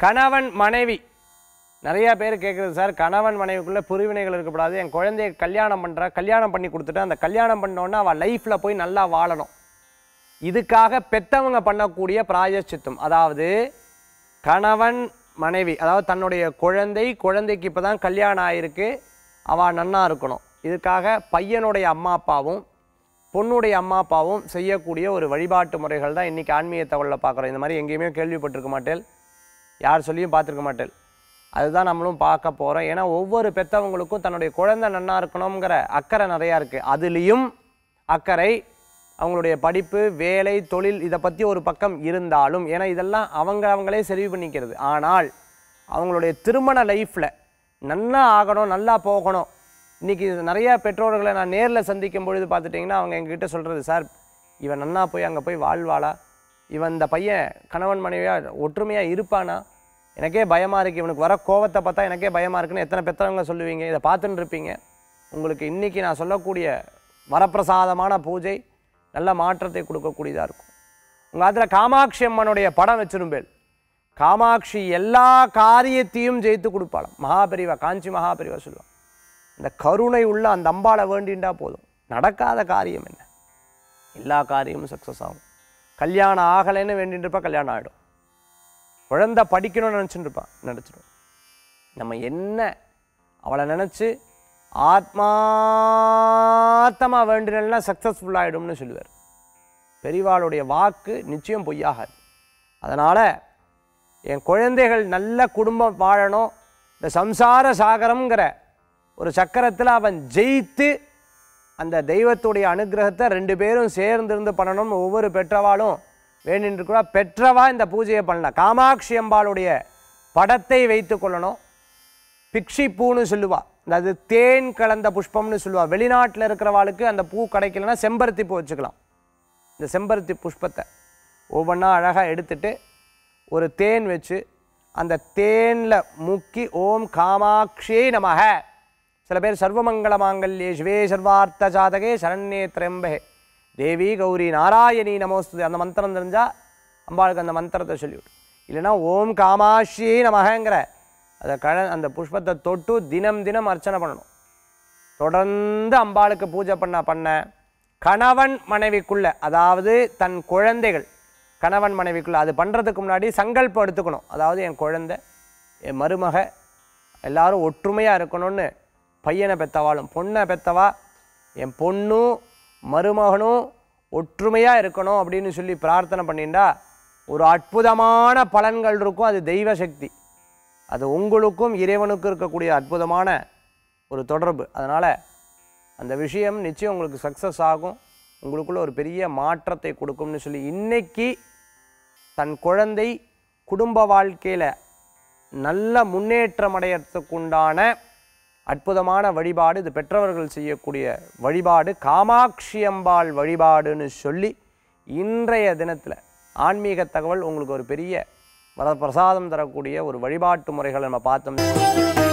கணவன் மனைவி நிறைய பேர் கேட்குறது சார் கணவன் மனைவிக்குள்ளே பிரிவினைகள் இருக்கக்கூடாது என் குழந்தைய கல்யாணம் பண்ணுறா கல்யாணம் பண்ணி கொடுத்துட்டு அந்த கல்யாணம் பண்ணோன்னா அவள் லைஃப்பில் போய் நல்லா வாழணும் இதுக்காக பெத்தவங்க பண்ணக்கூடிய பிராயச்சித்தம் அதாவது கணவன் மனைவி அதாவது தன்னுடைய குழந்தை குழந்தைக்கு இப்போ தான் கல்யாணம் ஆயிருக்கு அவள் நன்னா இருக்கணும் இதுக்காக பையனுடைய அம்மா அப்பாவும் பொண்ணுடைய அம்மா அப்பாவும் செய்யக்கூடிய ஒரு வழிபாட்டு முறைகள் தான் இன்றைக்கி ஆன்மீக தகவலில் பார்க்குறோம் இந்த மாதிரி எங்கேயுமே கேள்விப்பட்டிருக்க மாட்டேன் யார் சொல்லியும் பார்த்துருக்க மாட்டேன் அதுதான் நம்மளும் பார்க்க போகிறோம் ஏன்னா ஒவ்வொரு பெற்றவங்களுக்கும் தன்னுடைய குழந்தை நன்னா இருக்கணுங்கிற அக்கறை நிறையா இருக்குது அதுலேயும் அக்கறை அவங்களுடைய படிப்பு வேலை தொழில் இதை பற்றி ஒரு பக்கம் இருந்தாலும் ஏன்னா இதெல்லாம் அவங்க அவங்களே சரி பண்ணிக்கிறது ஆனால் அவங்களுடைய திருமண லைஃப்பில் நல்லா ஆகணும் நல்லா போகணும் இன்றைக்கி நிறைய பெற்றோர்களை நான் நேரில் சந்திக்கும் பொழுது பார்த்துட்டிங்கன்னா அவங்க எங்ககிட்ட சொல்கிறது சார் இவன் நன்னா போய் அங்கே போய் வாழ்வாளா இவன் இந்த பையன் கணவன் மனைவியாக ஒற்றுமையாக இருப்பானா எனக்கே பயமாக இருக்குது இவனுக்கு வர கோவத்தை பார்த்தா எனக்கே பயமாக இருக்குன்னு எத்தனை பெற்றவங்க சொல்லுவீங்க இதை பார்த்துட்டு இருப்பீங்க உங்களுக்கு இன்றைக்கி நான் சொல்லக்கூடிய வரப்பிரசாதமான பூஜை நல்ல மாற்றத்தை கொடுக்கக்கூடியதாக இருக்கும் உங்கள் அதில் காமாட்சி அம்மனுடைய படம் வச்சிரும்பேல் காமாட்சி எல்லா காரியத்தையும் ஜெயித்து கொடுப்பாளாம் மகாபெரிவா காஞ்சி மகாபெரிவா சொல்லுவாள் இந்த கருணை உள்ள அந்த அம்பாளை வேண்டின்றா போதும் நடக்காத காரியம் என்ன எல்லா காரியமும் சக்ஸஸ் ஆகும் கல்யாணம் ஆகலைன்னு வேண்டிட்டு இருப்பா கல்யாணம் ஆகிடும் குழந்தை படிக்கணும்னு நினச்சிட்டு இருப்பா நினச்சிடும் நம்ம என்ன அவளை நினச்சி ஆத்மார்த்தமாக வேண்டினா சக்ஸஸ்ஃபுல் ஆகிடும்னு சொல்லுவார் பெரியவாளுடைய வாக்கு நிச்சயம் பொய்யாகாது அதனால் என் குழந்தைகள் நல்ல குடும்பம் வாழணும் இந்த சம்சார சாகரம்ங்கிற ஒரு சக்கரத்தில் அவன் ஜெயித்து அந்த தெய்வத்துடைய அனுகிரகத்தை ரெண்டு பேரும் சேர்ந்திருந்து பண்ணணும் ஒவ்வொரு பெற்றவாளும் வேண்டின்றிருக்கிறா பெற்றவா இந்த பூஜையை பண்ணலாம் காமாட்சி அம்பாளுடைய படத்தை வைத்து கொள்ளணும் பிக்ஷி பூன்னு சொல்லுவா அது தேன் கலந்த புஷ்பம்னு சொல்லுவா வெளிநாட்டில் இருக்கிறவாளுக்கு அந்த பூ கிடைக்கலன்னா செம்பருத்தி பூ வச்சுக்கலாம் இந்த செம்பருத்தி புஷ்பத்தை ஒவ்வொன்றா அழகாக எடுத்துட்டு ஒரு தேன் வச்சு அந்த தேனில் முக்கி ஓம் காமாட்சியே நமக சில பேர் சர்வமங்கள மாங்கல்யே சிவே சர்வார்த்த ஜாதகே சரண்யே திரம்பே தேவி கௌரி நாராயணி நமோஸ்து அந்த மந்திரம் தெரிஞ்சால் அம்பாளுக்கு அந்த மந்திரத்தை சொல்லிவிடு இல்லைன்னா ஓம் காமாட்சியே நமகங்கிற அதை கழ அந்த புஷ்பத்தை தொட்டு தினம் தினம் அர்ச்சனை பண்ணணும் தொடர்ந்து அம்பாளுக்கு பூஜை பண்ண பண்ண கணவன் மனைவிக்குள்ள அதாவது தன் குழந்தைகள் கணவன் மனைவிக்குள்ள அது பண்ணுறதுக்கு முன்னாடி சங்கல்பம் எடுத்துக்கணும் அதாவது என் குழந்தை என் மருமக எல்லாரும் ஒற்றுமையாக இருக்கணும்னு பையனை பெத்தவாளும் பொண்ணை பெத்தவா என் பொண்ணும் மருமகனும் ஒற்றுமையாக இருக்கணும் அப்படின்னு சொல்லி பிரார்த்தனை பண்ணிண்டா ஒரு அற்புதமான பலன்கள் இருக்கும் அது தெய்வ சக்தி அது உங்களுக்கும் இறைவனுக்கும் இருக்கக்கூடிய அற்புதமான ஒரு தொடர்பு அதனால் அந்த விஷயம் நிச்சயம் உங்களுக்கு சக்ஸஸ் ஆகும் உங்களுக்குள்ள ஒரு பெரிய மாற்றத்தை கொடுக்கும்னு சொல்லி இன்னைக்கு தன் குழந்தை குடும்ப வாழ்க்கையில் நல்ல முன்னேற்றம் அடையறதுக்குண்டான அற்புதமான வழிபாடு இது பெற்றவர்கள் செய்யக்கூடிய வழிபாடு காமாட்சி அம்பாள் வழிபாடுன்னு சொல்லி இன்றைய தினத்தில் ஆன்மீக தகவல் உங்களுக்கு ஒரு பெரிய வரப்பிரசாதம் தரக்கூடிய ஒரு வழிபாட்டு முறைகளை நம்ம பார்த்தோம்